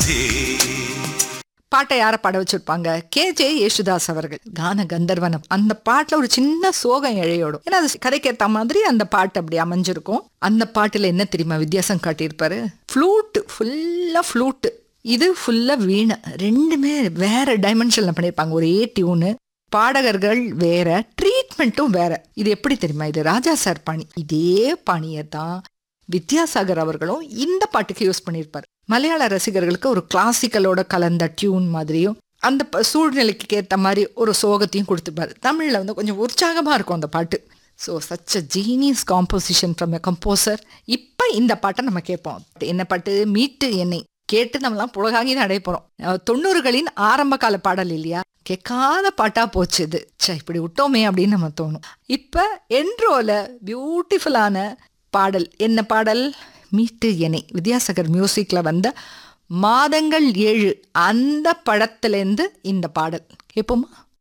ராதே பாட்டை யாரை பாட வச்சிருப்பாங்க கே ஜே யேசுதாஸ் அவர்கள் கான கந்தர்வனம் அந்த பாட்டுல ஒரு சின்ன சோகம் இழையோடும் ஏன்னா அது கதைக்கேத்த மாதிரி அந்த பாட்டு அப்படி அமைஞ்சிருக்கும் அந்த பாட்டுல என்ன தெரியுமா வித்தியாசம் காட்டியிருப்பாரு ஃப்ளூட் ஃபுல்லா ஃப்ளூட் இது ஃபுல்லா வீணை ரெண்டுமே வேற டைமென்ஷன்ல பண்ணியிருப்பாங்க ஒரே டியூனு பாடகர்கள் வேற ட்ரீட்மெண்ட்டும் வேற இது எப்படி தெரியுமா இது ராஜா சார் பாணி இதே பாணியை தான் வித்யாசாகர் அவர்களும் இந்த பாட்டுக்கு யூஸ் பண்ணியிருப்பார் மலையாள ரசிகர்களுக்கு ஒரு கிளாசிக்கலோட கலந்த டியூன் மாதிரியும் அந்த ப- சூழ்நிலைக்கு ஏற்ற மாதிரி ஒரு சோகத்தையும் கொடுத்துருப்பாரு தமிழில் வந்து கொஞ்சம் உற்சாகமாக இருக்கும் அந்த பாட்டு so such a genius composition from a composer இப்போ இந்த பாட்டை நம்ம கேட்போம் என்ன பாட்டு மீட்டு எண்ணெய் கேட்டு நம்மலாம் புலகாங்கி நடை போகிறோம் தொண்ணூறுகளின் ஆரம்ப கால பாடல் இல்லையா கேட்காத பாட்டா போச்சு இது ச்சே இப்படி விட்டோமே அப்படின்னு நம்ம தோணும் இப்போ என்ட்ரோல பியூட்டிஃபுல்லான பாடல் என்ன பாடல் மீட்டு எனை வித்யாசாகர் மியூசிக்ல வந்த மாதங்கள் ஏழு அந்த படத்துலேருந்து இந்த பாடல் கேட்போமா